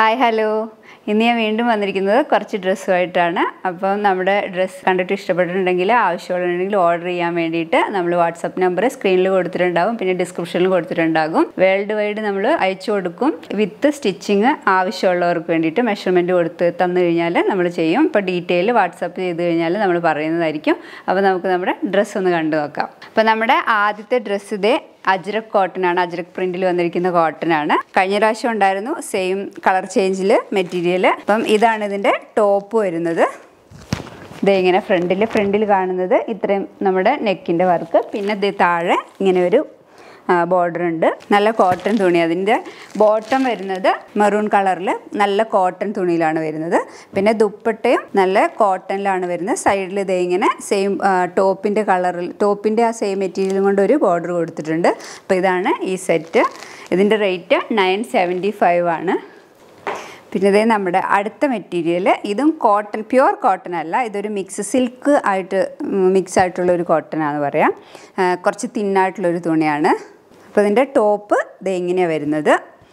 hi hello ഇന്ന് ഞാൻ വീണ്ടും വന്നിരിക്കുന്നത് കുറച്ച് ഡ്രസ്സുമായിട്ടാണ് അപ്പം നമ്മുടെ ഡ്രസ്സ് കണ്ടിട്ട് ഇഷ്ടപ്പെട്ടിട്ടുണ്ടെങ്കിൽ ആവശ്യമുണ്ടെങ്കിൽ ഓർഡർ ചെയ്യാൻ വേണ്ടിയിട്ട് നമ്മൾ വാട്സപ്പ് നമ്പർ സ്ക്രീനിൽ കൊടുത്തിട്ടുണ്ടാകും പിന്നെ ഡിസ്ക്രിപ്ഷനിൽ കൊടുത്തിട്ടുണ്ടാകും വേൾഡ് വൈഡ് നമ്മൾ അയച്ചു കൊടുക്കും വിത്ത് സ്റ്റിച്ചിങ് ആവശ്യമുള്ളവർക്ക് വേണ്ടിയിട്ട് മെഷർമെൻറ്റ് കൊടുത്ത് തന്നു കഴിഞ്ഞാൽ നമ്മൾ ചെയ്യും ഇപ്പോൾ ഡീറ്റെയിൽ വാട്സപ്പ് ചെയ്ത് കഴിഞ്ഞാൽ നമ്മൾ പറയുന്നതായിരിക്കും അപ്പോൾ നമുക്ക് നമ്മുടെ ഡ്രസ്സ് ഒന്ന് കണ്ടു നോക്കാം അപ്പോൾ നമ്മുടെ ആദ്യത്തെ ഡ്രസ്സ് ഇതേ അജ്രക് കോട്ടൺ ആണ് അജ്രക് പ്രിന്റിൽ വന്നിരിക്കുന്ന കോട്ടൺ ആണ് കഴിഞ്ഞ പ്രാവശ്യം ഉണ്ടായിരുന്നു സെയിം കളർ ചേഞ്ചിൽ മെറ്റീരിയൽ അപ്പം ഇതാണ് ഇതിൻ്റെ ടോപ്പ് വരുന്നത് ഇത് ഇങ്ങനെ ഫ്രണ്ടിൽ ഫ്രണ്ടിൽ കാണുന്നത് ഇത്രയും നമ്മുടെ നെക്കിൻ്റെ വർക്ക് പിന്നെ ഇത് താഴെ ഇങ്ങനെ ഒരു ബോർഡർ ഉണ്ട് നല്ല കോട്ടൺ തുണി അതിൻ്റെ ബോട്ടം വരുന്നത് മെറൂൺ കളറിൽ നല്ല കോട്ടൺ തുണിയിലാണ് വരുന്നത് പിന്നെ ദുപ്പട്ടയും നല്ല കോട്ടണിലാണ് വരുന്നത് സൈഡിൽ ഇതേ ഇങ്ങനെ സെയിം ടോപ്പിൻ്റെ കളറിൽ ടോപ്പിൻ്റെ ആ സെയിം മെറ്റീരിയൽ കൊണ്ട് ഒരു ബോർഡർ കൊടുത്തിട്ടുണ്ട് അപ്പോൾ ഇതാണ് ഈ സെറ്റ് ഇതിൻ്റെ റേറ്റ് നയൻ സെവൻറ്റി ഫൈവ് ആണ് പിന്നെ ഇതേ നമ്മുടെ അടുത്ത മെറ്റീരിയൽ ഇതും കോട്ടൺ പ്യുവർ കോട്ടൺ അല്ല ഇതൊരു മിക്സ് സിൽക്ക് ആയിട്ട് മിക്സ് ആയിട്ടുള്ള ഒരു കോട്ടൺ ആണെന്ന് പറയാം ആ, കുറച്ച് തിന്നായിട്ടുള്ളൊരു തുണിയാണ് അപ്പോൾ ഇതിൻ്റെ ടോപ്പ് ദേ ഇങ്ങനെയാണ് വരുന്നത്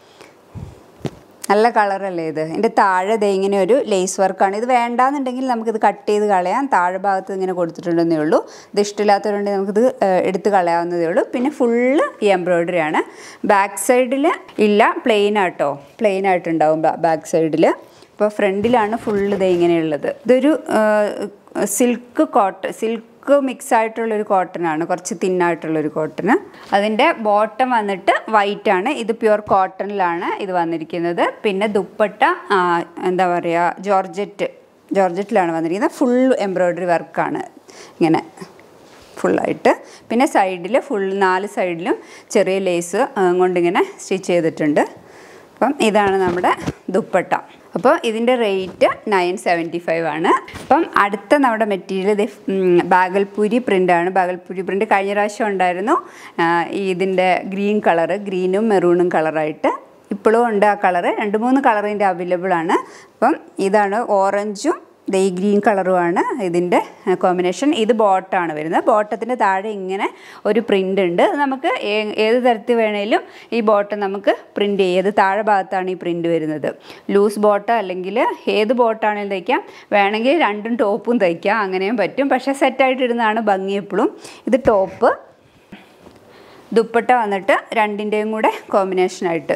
നല്ല കളറല്ലേ ഇത് ഇതിൻ്റെ താഴെ ദേ ഇങ്ങനെ ഒരു ലേസ് വർക്കാണ് ഇത് വേണ്ടാന്നുണ്ടെങ്കിൽ നമുക്കിത് കട്ട് ചെയ്ത് കളയാം താഴെ ഭാഗത്ത് ഇങ്ങനെ കൊടുത്തിട്ടുണ്ടെന്നേ ഉള്ളൂ ഇത് ഇഷ്ടമില്ലാത്തവരുണ്ടെങ്കിൽ നമുക്കിത് ഏഹ്, എടുത്ത് കളയാവുന്നതേ ഉള്ളൂ പിന്നെ ഫുള്ള് ഈ എംബ്രോയ്ഡറി ആണ് ബാക്ക് സൈഡിൽ ഇല്ല പ്ലെയിൻ ആട്ടോ പ്ലെയിൻ ആയിട്ടുണ്ടാവും ബാക്ക് സൈഡിൽ അപ്പോൾ ഫ്രണ്ടിലാണ് ഫുള്ള് ഇത് ഇങ്ങനെയുള്ളത് ഇതൊരു സിൽക്ക് കോട്ടൺ സിൽക്ക് മിക്സ് ആയിട്ടുള്ളൊരു കോട്ടൺ ആണ് കുറച്ച് തിന്നായിട്ടുള്ളൊരു കോട്ടൺ അതിൻ്റെ ബോട്ടം വന്നിട്ട് വൈറ്റ് ആണ് ഇത് പ്യുവർ കോട്ടണിലാണ് ഇത് വന്നിരിക്കുന്നത് പിന്നെ ദുപ്പട്ട ആ, എന്താ പറയുക ജോർജറ്റ് ജോർജറ്റിലാണ് വന്നിരിക്കുന്നത് ഫുൾ എംബ്രോയ്ഡറി വർക്കാണ് ഇങ്ങനെ ഫുള്ളായിട്ട് പിന്നെ സൈഡിൽ ഫുൾ നാല് സൈഡിലും ചെറിയ ലേസ് കൊണ്ടിങ്ങനെ സ്റ്റിച്ച് ചെയ്തിട്ടുണ്ട് അപ്പം ഇതാണ് നമ്മുടെ ദുപ്പട്ട അപ്പോൾ ഇതിൻ്റെ റേറ്റ് നയൻ സെവൻറ്റി ഫൈവ് ആണ് അപ്പം അടുത്ത നമ്മുടെ മെറ്റീരിയൽ ഇത് ബാഗൽപൂരി പ്രിൻ്റാണ് ബാഗൽപൂരി പ്രിൻ്റ് കഴിഞ്ഞ പ്രാവശ്യം ഉണ്ടായിരുന്നു ആ, ഈ ഇതിൻ്റെ ഗ്രീൻ കളറ് ഗ്രീനും മെറൂണും കളറായിട്ട് ഇപ്പോഴും ഉണ്ട് ആ കളറ് രണ്ട് മൂന്ന് കളറിൻ്റെ അവൈലബിൾ ആണ് അപ്പം ഇതാണ് ഓറഞ്ചും ദേ ഈ ഗ്രീൻ കളറുമാണ് ഇതിൻ്റെ കോമ്പിനേഷൻ ഇത് ബോട്ടാണ് വരുന്നത് ബോട്ടത്തിൻ്റെ താഴെ ഇങ്ങനെ ഒരു പ്രിൻ്റ് ഉണ്ട് അത് നമുക്ക് ഏ- ഏത് തരത്തിൽ വേണേലും ഈ ബോട്ടം നമുക്ക് പ്രിൻ്റ് ചെയ്യും ഇത് താഴെ ഭാഗത്താണ് ഈ പ്രിൻ്റ് വരുന്നത് ലൂസ് ബോട്ടം അല്ലെങ്കിൽ ഏത് ബോട്ടാണെങ്കിലും തയ്ക്കാം വേണമെങ്കിൽ രണ്ടും ടോപ്പും തയ്ക്കാം അങ്ങനെയും പറ്റും പക്ഷേ സെറ്റായിട്ട് ഇടുന്നതാണ് ഭംഗി എപ്പോഴും ഇത് ടോപ്പ് ദുപ്പട്ട വന്നിട്ട് രണ്ടിൻ്റെയും കൂടെ കോമ്പിനേഷനായിട്ട്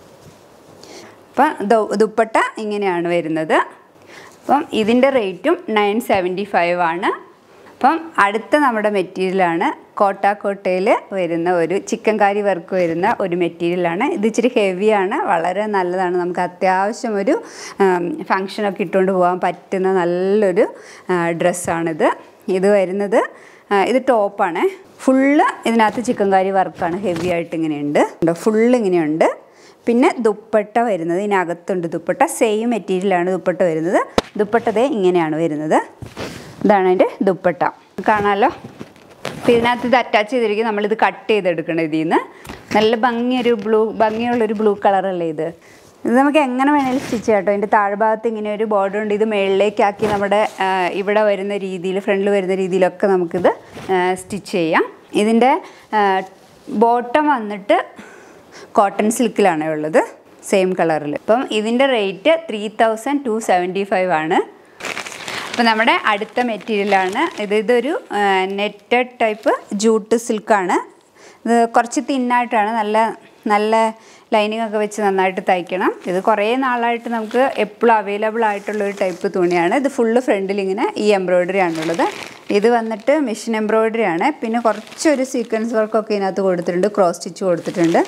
അപ്പം ദു- ദുപ്പട്ട ഇങ്ങനെയാണ് വരുന്നത് അപ്പം ഇതിൻ്റെ റേറ്റും നയൻ സെവൻറ്റി ഫൈവ് ആണ് അപ്പം അടുത്ത നമ്മുടെ മെറ്റീരിയലാണ് കോട്ടാക്കോട്ടയിൽ വരുന്ന ഒരു ചിക്കൻ കാരി വർക്ക് വരുന്ന ഒരു മെറ്റീരിയലാണ് ഇത് ഇച്ചിരി ഹെവിയാണ് വളരെ നല്ലതാണ് നമുക്ക് അത്യാവശ്യം ഒരു ഫങ്ഷനൊക്കെ ഇട്ടുകൊണ്ട് പോകാൻ പറ്റുന്ന നല്ലൊരു ഡ്രസ്സാണിത് ഇത് വരുന്നത് ആ, ഇത് ടോപ്പാണ് ഫുള്ള് ഇതിനകത്ത് ചിക്കൻ കാരി വർക്കാണ് ഹെവി ആയിട്ട് ഇങ്ങനെയുണ്ട് ഫുള്ള് ഇങ്ങനെയുണ്ട് പിന്നെ ദുപ്പട്ട വരുന്നത് ഇതിനകത്തുണ്ട് ദുപ്പട്ട സെയിം മെറ്റീരിയലാണ് ദുപ്പട്ട വരുന്നത് ദുപ്പട്ടതേ ഇങ്ങനെയാണ് വരുന്നത് ഇതാണ് അതിൻ്റെ ദുപ്പട്ട കാണാമല്ലോ അപ്പോൾ ഇതിനകത്ത് ഇത് അറ്റാച്ച് ചെയ്തിരിക്കും നമ്മളിത് കട്ട് ചെയ്തെടുക്കണം ഇതിൽ നിന്ന് നല്ല ഭംഗിയൊരു ബ്ലൂ ഭംഗിയുള്ളൊരു ബ്ലൂ കളറല്ലേ ഇത് ഇത് നമുക്ക് എങ്ങനെ വേണേലും സ്റ്റിച്ച് ചെയ്യാം കേട്ടോ ഇതിൻ്റെ താഴ്ഭാഗത്ത് ഇങ്ങനെ ഒരു ബോർഡർ ഉണ്ട് ഇത് മുകളിലേക്കാക്കി നമ്മുടെ ആ, ഇവിടെ വരുന്ന രീതിയിൽ ഫ്രണ്ടിൽ വരുന്ന രീതിയിലൊക്കെ നമുക്കിത് സ്റ്റിച്ച് ചെയ്യാം ഇതിൻ്റെ ബോട്ടം വന്നിട്ട് കോട്ടൺ സിൽക്കിലാണ് ഉള്ളത് സെയിം കളറിൽ അപ്പം ഇതിൻ്റെ rate three thousand two seventy five ആണ് അപ്പോൾ നമ്മുടെ അടുത്ത മെറ്റീരിയലാണ് ഇത് ഇതൊരു നെറ്റഡ് ടൈപ്പ് ജൂട്ട് സിൽക്കാണ് ഇത് കുറച്ച് തിന്നായിട്ടാണ് നല്ല നല്ല ലൈനിങ് ഒക്കെ വെച്ച് നന്നായിട്ട് തയ്ക്കണം ഇത് കുറേ നാളായിട്ട് നമുക്ക് എപ്പോഴും അവൈലബിൾ ആയിട്ടുള്ള ഒരു ടൈപ്പ് തുണിയാണ് ഇത് ഫുള്ള് ഫ്രണ്ടിൽ ഇങ്ങനെ ഈ എംബ്രോയ്ഡറി ആണുള്ളത് ഇത് വന്നിട്ട് മെഷീൻ എംബ്രോയ്ഡറി ആണ് പിന്നെ കുറച്ചൊരു സീക്വൻസ് വർക്കൊക്കെ ഇതിനകത്ത് കൊടുത്തിട്ടുണ്ട് ക്രോസ് സ്റ്റിച്ച് കൊടുത്തിട്ടുണ്ട്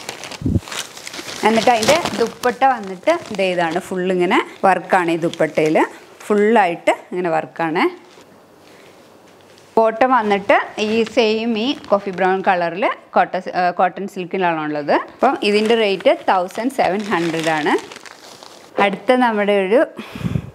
എന്നിട്ട് അതിൻ്റെ ദുപ്പട്ട വന്നിട്ട് ദേ ഇതാണ് ഫുള്ളിങ്ങനെ വർക്കാണ് ഈ ദുപ്പട്ടയിൽ ഫുള്ളായിട്ട് ഇങ്ങനെ വർക്കാണ് ബോട്ടം വന്നിട്ട് ഈ സെയിം ഈ കോഫി ബ്രൗൺ കളറിൽ കോട്ടൺ കോട്ടൺ സിൽക്കിലാണ് ഉള്ളത് അപ്പം ഇതിൻ്റെ റേറ്റ് തൗസൻഡ് സെവൻ ഹൺഡ്രഡ് ആണ് അടുത്ത നമ്മുടെ ഒരു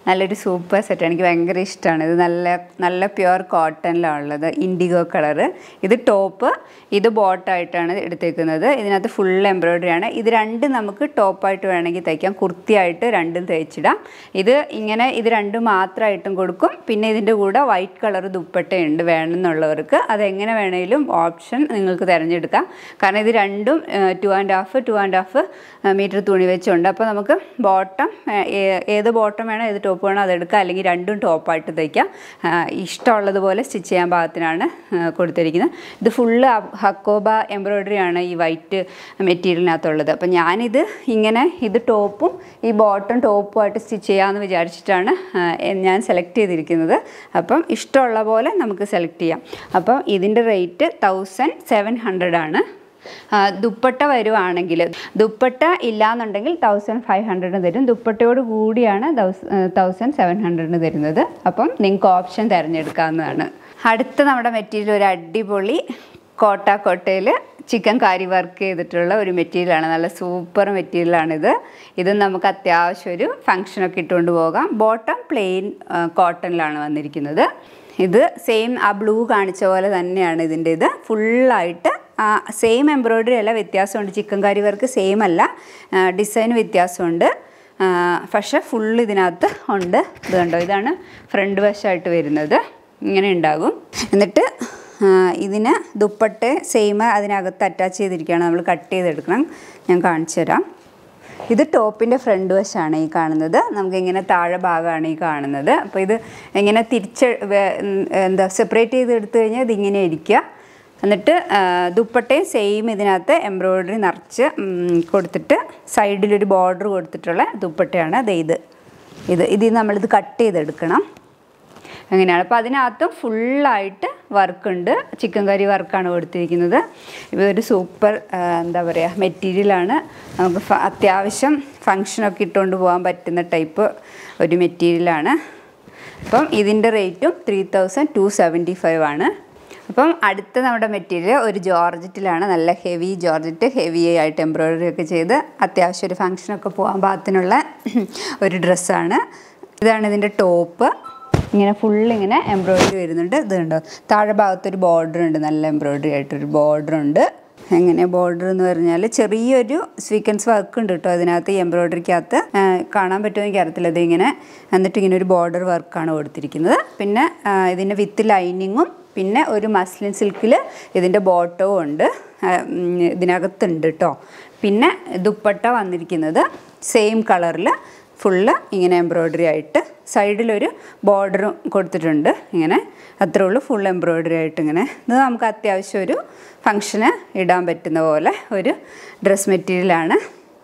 നല്ലൊരു സൂപ്പർ സെറ്റാണ് എനിക്ക് ഭയങ്കര ഇഷ്ടമാണ് ഇത് നല്ല നല്ല പ്യുവർ കോട്ടണിലാണ് ഉള്ളത് ഇൻഡിഗോ കളറ് ഇത് ടോപ്പ് ഇത് ബോട്ടായിട്ടാണ് എടുത്തേക്കുന്നത് ഇതിനകത്ത് ഫുൾ എംബ്രോയ്ഡറി ആണ് ഇത് രണ്ടും നമുക്ക് ടോപ്പായിട്ട് വേണമെങ്കിൽ തയ്ക്കാം കുർത്തിയായിട്ട് രണ്ടും തയ്ച്ചിടാം ഇത് ഇങ്ങനെ ഇത് രണ്ടും മാത്രമായിട്ടും കൊടുക്കും പിന്നെ ഇതിൻ്റെ കൂടെ വൈറ്റ് കളർ ദുപ്പട്ടയുണ്ട് വേണമെന്നുള്ളവർക്ക് അതെങ്ങനെ വേണമെങ്കിലും ഓപ്ഷൻ നിങ്ങൾക്ക് തിരഞ്ഞെടുക്കാം കാരണം ഇത് രണ്ടും two and half two and half metre തുണി വെച്ചുണ്ട് അപ്പോൾ നമുക്ക് ബോട്ടം ഏത് ബോട്ടം വേണോ ഏത് ടോപ്പ് വേണോ അതെടുക്കാം അല്ലെങ്കിൽ രണ്ടും ടോപ്പായിട്ട് തയ്ക്കാം ആ, ഇഷ്ടമുള്ളതുപോലെ സ്റ്റിച്ച് ചെയ്യാൻ പാകത്തിനാണ് ആ, കൊടുത്തിരിക്കുന്നത് ഇത് ഫുള്ള് ഹക്കോബ എംബ്രോയ്ഡറി ആണ് ഈ വൈറ്റ് മെറ്റീരിയലിനകത്തുള്ളത് അപ്പം ഞാനിത് ഇങ്ങനെ ഇത് ടോപ്പും ഈ ബോട്ടം ടോപ്പുമായിട്ട് സ്റ്റിച്ച് ചെയ്യാമെന്ന് വിചാരിച്ചിട്ടാണ് ആ, ഞാൻ സെലക്ട് ചെയ്തിരിക്കുന്നത് അപ്പം ഇഷ്ടമുള്ള പോലെ നമുക്ക് സെലക്ട് ചെയ്യാം അപ്പം ഇതിൻ്റെ റേറ്റ് തൗസൻഡ് സെവൻ ഹൺഡ്രഡ് ആണ് ആ, ദുപ്പട്ട വരുവാണെങ്കിൽ ദുപ്പട്ട ഇല്ലാന്നുണ്ടെങ്കിൽ തൗസൻഡ് ഫൈവ് ഹൺഡ്രഡിന് തരും ദുപ്പട്ടയോട് കൂടിയാണ് തൗസൻഡ് സെവൻ ഹൺഡ്രഡിന് തരുന്നത് അപ്പം നിങ്ങൾക്ക് ഓപ്ഷൻ തിരഞ്ഞെടുക്കാവുന്നതാണ് അടുത്ത നമ്മുടെ മെറ്റീരിയൽ ഒരു അടിപൊളി കോട്ട കോട്ടയിൽ ചിക്കൻ കാരി വർക്ക് ചെയ്തിട്ടുള്ള ഒരു മെറ്റീരിയലാണ് നല്ല സൂപ്പർ മെറ്റീരിയലാണിത് ഇത് നമുക്ക് അത്യാവശ്യം ഒരു ഫങ്ഷനൊക്കെ ഇട്ടുകൊണ്ട് പോകാം ബോട്ടം പ്ലെയിൻ കോട്ടണിലാണ് വന്നിരിക്കുന്നത് ഇത് സെയിം ആ ബ്ലൂ കാണിച്ച പോലെ തന്നെയാണ് ഇതിൻ്റെ ഇത് ഫുള്ളായിട്ട് സെയിം എംബ്രോയ്ഡറി അല്ല വ്യത്യാസമുണ്ട് ചിക്കൻ കാരി വർക്ക് സെയിം അല്ല ഡിസൈൻ വ്യത്യാസമുണ്ട് ആ, പക്ഷേ ഫുൾ ഇതിനകത്ത് ഉണ്ട് ഇത് കണ്ടോ ഇതാണ് ഫ്രണ്ട് വശമായിട്ട് വരുന്നത് ഇങ്ങനെ ഉണ്ടാകും എന്നിട്ട് ആ, ഇതിന് ദുപ്പട്ട സെയിം അതിനകത്ത് അറ്റാച്ച് ചെയ്തിരിക്കുകയാണ് നമ്മൾ കട്ട് ചെയ്തെടുക്കണം ഞാൻ കാണിച്ചു തരാം ഇത് ടോപ്പിൻ്റെ ഫ്രണ്ട് വശമാണ് ഈ കാണുന്നത് നമുക്കിങ്ങനെ താഴെ ഭാഗമാണ് ഈ കാണുന്നത് അപ്പോൾ ഇത് ഇങ്ങനെ തിരിച്ച് വേ- ഉം, എന്താ സെപ്പറേറ്റ് ചെയ്ത് എടുത്തു കഴിഞ്ഞാൽ ഇതിങ്ങനെ ഇരിക്കുക എന്നിട്ട് ആ, ദുപ്പട്ടയും സെയിം ഇതിനകത്ത് എംബ്രോയ്ഡറി നിറച്ച് ഉം, കൊടുത്തിട്ട് സൈഡിലൊരു ബോർഡർ കൊടുത്തിട്ടുള്ള ദുപ്പട്ടയാണ് ദേ ഇത് ഇത് ഇതിൽ നമ്മളിത് കട്ട് ചെയ്തെടുക്കണം അങ്ങനെയാണ് അപ്പോൾ അതിനകത്തും ഫുള്ളായിട്ട് വർക്കുണ്ട് ചിക്കൻ കറി വർക്കാണ് കൊടുത്തിരിക്കുന്നത് ഇതൊരു സൂപ്പർ ആ, എന്താ പറയുക മെറ്റീരിയലാണ് നമുക്ക് ഫ- അത്യാവശ്യം ഫങ്ഷനൊക്കെ ഇട്ടുകൊണ്ട് പോകാൻ പറ്റുന്ന ടൈപ്പ് ഒരു മെറ്റീരിയലാണ് അപ്പം ഇതിൻ്റെ റേറ്റും three thousand two seventy five ആണ് അപ്പം അടുത്ത നമ്മുടെ മെറ്റീരിയൽ ഒരു ജോർജറ്റിലാണ് നല്ല ഹെവി ജോർജറ്റ് ഹെവി ആയിട്ട് എംബ്രോയ്ഡറി ഒക്കെ ചെയ്ത് അത്യാവശ്യം ഒരു ഫങ്ഷനൊക്കെ പോകാൻ പാകത്തിനുള്ള ഒരു ഡ്രസ്സാണ് ഇതാണ് ഇതിൻ്റെ ടോപ്പ് ഇങ്ങനെ ഫുൾ ഇങ്ങനെ എംബ്രോയ്ഡറി വരുന്നുണ്ട് ഇത് കണ്ടോ താഴെ ഭാഗത്തൊരു ബോർഡർ ഉണ്ട് നല്ല എംബ്രോയ്ഡറി ആയിട്ടൊരു ബോർഡർ ഉണ്ട് എങ്ങനെ ബോർഡർ എന്ന് പറഞ്ഞാൽ ചെറിയൊരു സ്വീക്കൻസ് വർക്ക് ഉണ്ട് കേട്ടോ അതിനകത്ത് ഈ എംബ്രോയ്ഡറിക്കകത്ത് കാണാൻ പറ്റുമോ എനിക്ക് അറിയത്തില്ല ഇതിങ്ങനെ എന്നിട്ട് ഇങ്ങനെ ഒരു ബോർഡർ വർക്കാണ് കൊടുത്തിരിക്കുന്നത് പിന്നെ ആ, ഇതിൻ്റെ വിത്ത് ലൈനിങ്ങും പിന്നെ ഒരു മസ്ലിൻ സിൽക്കിൽ ഇതിൻ്റെ ബോട്ടവും ഉണ്ട് ആ, ഉം, ഇതിനകത്തുണ്ട് കേട്ടോ പിന്നെ ദുപ്പട്ട വന്നിരിക്കുന്നത് സെയിം കളറിൽ ഫുള്ള് ഇങ്ങനെ എംബ്രോയ്ഡറി ആയിട്ട് സൈഡിലൊരു ബോർഡറും കൊടുത്തിട്ടുണ്ട് ഇങ്ങനെ അത്രേ ഉള്ളൂ ഫുൾ എംബ്രോയ്ഡറി ആയിട്ട് ഇങ്ങനെ ഇത് നമുക്ക് അത്യാവശ്യം ഒരു ഫങ്ഷന് ഇടാൻ പറ്റുന്ന പോലെ ഒരു ഡ്രസ് മെറ്റീരിയലാണ്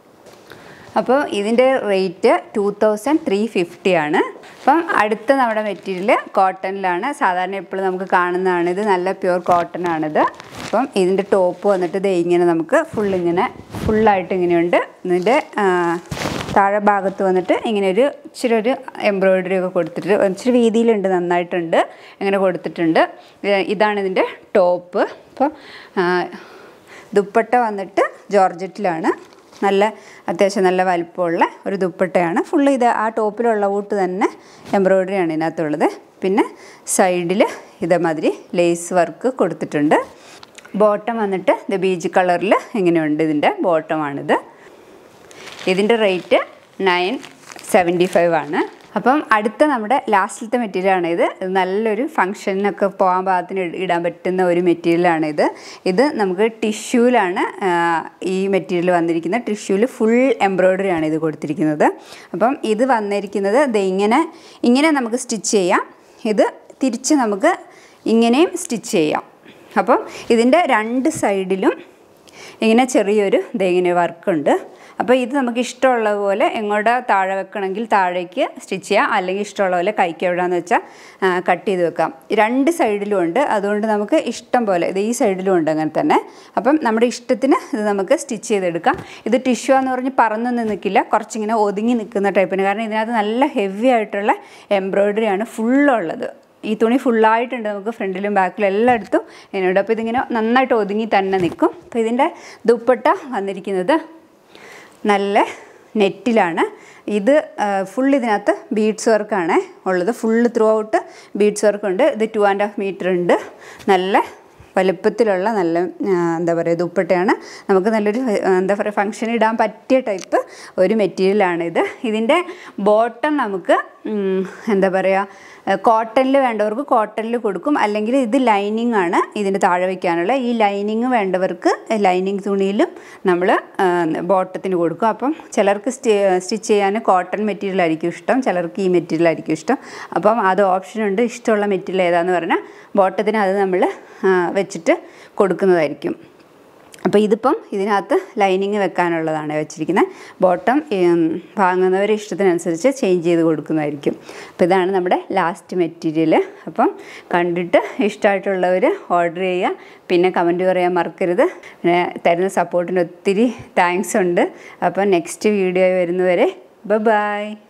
അപ്പോൾ ഇതിൻ്റെ rate two thousand three fifty ആണ് അപ്പം അടുത്ത നമ്മുടെ മെറ്റീരിയൽ കോട്ടണിലാണ് സാധാരണ എപ്പോഴും നമുക്ക് കാണുന്നതാണ് ഇത് നല്ല പ്യുവർ കോട്ടൺ ആണിത് അപ്പം ഇതിൻ്റെ ടോപ്പ് വന്നിട്ട് ദേ ഇങ്ങനെ നമുക്ക് ഫുൾ ഇങ്ങനെ ഫുള്ളായിട്ട് ഇങ്ങനെയുണ്ട് ഇതിൻ്റെ ആ, താഴെ ഭാഗത്ത് വന്നിട്ട് ഇങ്ങനെ ഒരു ഇച്ചിരി ഒരു എംബ്രോയ്ഡറി ഒക്കെ കൊടുത്തിട്ട് ഇച്ചിരി വീതിയിലുണ്ട് നന്നായിട്ടുണ്ട് ഇങ്ങനെ കൊടുത്തിട്ടുണ്ട് ഇത് ഇതാണ് ഇതിൻ്റെ ടോപ്പ് അപ്പോൾ ദുപ്പട്ട വന്നിട്ട് ജോർജറ്റിലാണ് നല്ല അത്യാവശ്യം നല്ല വലിപ്പമുള്ള ഒരു ദുപ്പട്ടയാണ് ഫുള്ള് ഇത് ആ ടോപ്പിലുള്ള കൂട്ട് തന്നെ എംബ്രോയ്ഡറിയാണ് ഇതിനകത്തുള്ളത് പിന്നെ സൈഡിൽ ഇതേമാതിരി ലേസ് വർക്ക് കൊടുത്തിട്ടുണ്ട് ബോട്ടം വന്നിട്ട് ഇത് ബീച്ച് കളറിൽ ഇങ്ങനെയുണ്ട് ഇതിൻ്റെ ബോട്ടമാണിത് ഇതിൻ്റെ റേറ്റ് നയൻ സെവൻറ്റി ഫൈവ് ആണ് അപ്പം അടുത്ത നമ്മുടെ ലാസ്റ്റിലത്തെ മെറ്റീരിയലാണ് ഇത് ഇത് നല്ലൊരു ഫങ്ഷനൊക്കെ പോകാൻ പാകത്തിന് ഇട- ഇടാൻ പറ്റുന്ന ഒരു മെറ്റീരിയലാണ് ഇത് ഇത് നമുക്ക് ടിഷ്യൂലാണ് ഈ മെറ്റീരിയൽ വന്നിരിക്കുന്നത് ടിഷ്യൂവിൽ ഫുൾ എംബ്രോയ്ഡറി ആണ് ഇത് കൊടുത്തിരിക്കുന്നത് അപ്പം ഇത് വന്നിരിക്കുന്നത് ഇത് ഇങ്ങനെ ഇങ്ങനെ നമുക്ക് സ്റ്റിച്ച് ചെയ്യാം ഇത് തിരിച്ച് നമുക്ക് ഇങ്ങനെയും സ്റ്റിച്ച് ചെയ്യാം അപ്പം ഇതിൻ്റെ രണ്ട് സൈഡിലും ഇങ്ങനെ ചെറിയൊരു ദേ ഇങ്ങനെ വർക്കുണ്ട് അപ്പോൾ ഇത് നമുക്ക് ഇഷ്ടമുള്ള പോലെ എങ്ങോട്ട് താഴെ വെക്കണമെങ്കിൽ താഴേക്ക് സ്റ്റിച്ച് ചെയ്യാം അല്ലെങ്കിൽ ഇഷ്ടമുള്ള പോലെ കൈക്ക് എവിടെയാന്ന് വെച്ചാൽ കട്ട് ചെയ്ത് വെക്കാം രണ്ട് സൈഡിലും ഉണ്ട് അതുകൊണ്ട് നമുക്ക് ഇഷ്ടം പോലെ ഇത് ഈ സൈഡിലും ഉണ്ട് അങ്ങനെ തന്നെ അപ്പം നമ്മുടെ ഇഷ്ടത്തിന് ഇത് നമുക്ക് സ്റ്റിച്ച് ചെയ്തെടുക്കാം ഇത് ടിഷ്യൂ എന്ന് പറഞ്ഞ് പറന്നൊന്നും നിൽക്കില്ല കുറച്ചിങ്ങനെ ഒതുങ്ങി നിൽക്കുന്ന ടൈപ്പിന് കാരണം ഇതിനകത്ത് നല്ല ഹെവി ആയിട്ടുള്ള എംബ്രോയ്ഡറി ആണ് ഫുള്ളുള്ളത് ഈ തുണി ഫുള്ളായിട്ടുണ്ട് നമുക്ക് ഫ്രണ്ടിലും ബാക്കിലും എല്ലായിടത്തും ഇതിനുണ്ട് അപ്പോൾ ഇതിങ്ങനെ നന്നായിട്ട് ഒതുങ്ങി തന്നെ നിൽക്കും അപ്പോൾ ഇതിൻ്റെ ദുപ്പട്ട വന്നിരിക്കുന്നത് നല്ല നെറ്റിലാണ് ഇത് ഫുൾ ഇതിനകത്ത് ബീഡ്സ് വർക്കാണ് ഉള്ളത് ഫുള്ള് ത്രൂ ഔട്ട് ബീഡ്സ് വർക്കുണ്ട് ഇത് ടു ആൻഡ് ഹാഫ് മീറ്റർ ഉണ്ട് നല്ല വലുപ്പത്തിലുള്ള നല്ല ആ, എന്താ പറയുക ദുപ്പട്ടയാണ് നമുക്ക് നല്ലൊരു ആ, എന്താ പറയുക ഫങ്ഷൻ ഇടാൻ പറ്റിയ ടൈപ്പ് ഒരു മെറ്റീരിയലാണ് ഇത് ഇതിൻ്റെ ബോട്ടം നമുക്ക് ഉം, എന്താ പറയുക കോട്ടണിൽ വേണ്ടവർക്ക് കോട്ടണിൽ കൊടുക്കും അല്ലെങ്കിൽ ഇത് ലൈനിങ് ആണ് ഇതിന് താഴെ വയ്ക്കാനുള്ള ഈ ലൈനിങ് വേണ്ടവർക്ക് ലൈനിങ് തുണിയിലും നമ്മൾ ബോട്ടത്തിന് കൊടുക്കും അപ്പം ചിലർക്ക് സ്റ്റിച്ച് ചെയ്യാൻ കോട്ടൺ മെറ്റീരിയൽ ആയിരിക്കും ഇഷ്ടം ചിലർക്ക് ഈ മെറ്റീരിയൽ ആയിരിക്കും ഇഷ്ടം അപ്പം അത് ഓപ്ഷൻ ഉണ്ട് ഇഷ്ടമുള്ള മെറ്റീരിയൽ ഏതാന്ന് പറഞ്ഞാൽ ബോട്ടത്തിന് അത് നമ്മൾ വെച്ചിട്ട് കൊടുക്കുന്നതായിരിക്കും അപ്പോൾ ഇതിപ്പം ഇതിനകത്ത് ലൈനിങ് വെക്കാനുള്ളതാണ് വെച്ചിരിക്കുന്നത് ബോട്ടം വാങ്ങുന്നവരെ ഇഷ്ടത്തിനനുസരിച്ച് ചേഞ്ച് ചെയ്ത് കൊടുക്കുന്നതായിരിക്കും അപ്പോൾ ഇതാണ് നമ്മുടെ ലാസ്റ്റ് മെറ്റീരിയൽ അപ്പം കണ്ടിട്ട് ഇഷ്ടമായിട്ടുള്ളവർ ഓർഡർ ചെയ്യുക പിന്നെ കമൻറ്റ് പറയാൻ മറക്കരുത് പിന്നെ തരുന്ന സപ്പോർട്ടിന് ഒത്തിരി താങ്ക്സ് ഉണ്ട് അപ്പം നെക്സ്റ്റ് വീഡിയോ വരുന്നവരെ ബൈ